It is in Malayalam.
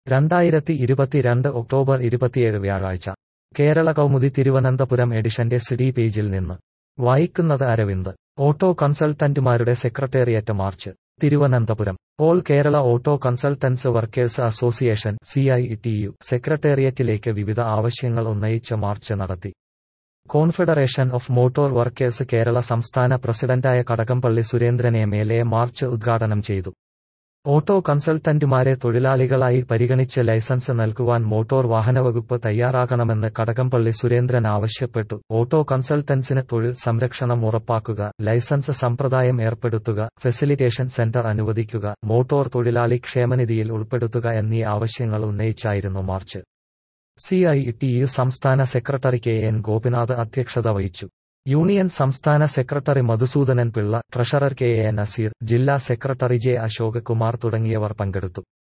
രണ്ടായിരത്തി ഇരുപത്തിരണ്ട് ഒക്ടോബർ ഇരുപത്തിയേഴ് വ്യാഴാഴ്ച കേരള കൗമുദി തിരുവനന്തപുരം എഡിഷന്റെ സിഡി പേജിൽ നിന്ന് വായിക്കുന്നത് അരവിന്ദ് ഓട്ടോ കൺസൾട്ടന്റുമാരുടെ secretariat march Thiruvananthapuram all Kerala auto consultants workers association CITU സെക്രട്ടേറിയറ്റിലേക്ക് വിവിധ ആവശ്യങ്ങൾ ഉന്നയിച്ച് മാർച്ച് നടത്തി confederation of motor workers Kerala സംസ്ഥാന പ്രസിഡന്റായ Kadakampally Surendran M L A march ഉദ്ഘാടനം ചെയ്തു ഓട്ടോ കൺസൾട്ടന്റുമാരെ തൊഴിലാളികളായി പരിഗണിച്ച് ലൈസൻസ് നൽകുവാൻ മോട്ടോർ വാഹനവകുപ്പ് തയ്യാറാകണമെന്ന് കടകംപള്ളി സുരേന്ദ്രൻ ആവശ്യപ്പെട്ടു ഓട്ടോ കൺസൾട്ടൻസിന് തൊഴിൽ സംരക്ഷണം ഉറപ്പാക്കുക ലൈസൻസ് സമ്പ്രദായം ഏർപ്പെടുത്തുക ഫെസിലിറ്റേഷൻ സെന്റർ അനുവദിക്കുക മോട്ടോർ തൊഴിലാളി ക്ഷേമനിധിയിൽ ഉൾപ്പെടുത്തുക എന്നീ ആവശ്യങ്ങൾ ഉന്നയിച്ചായിരുന്നു മാർച്ച് സിഐടിയു സംസ്ഥാന സെക്രട്ടറി കെ എൻ ഗോപിനാഥ് അധ്യക്ഷത വഹിച്ചു യൂണിയൻ സംസ്ഥാന secretary Madhusoodanan Pillai treasurer K A Naseer ജില്ലാ സെക്രട്ടറി ജെ അശോക് കുമാർ തുടങ്ങിയവർ പങ്കെടുത്തു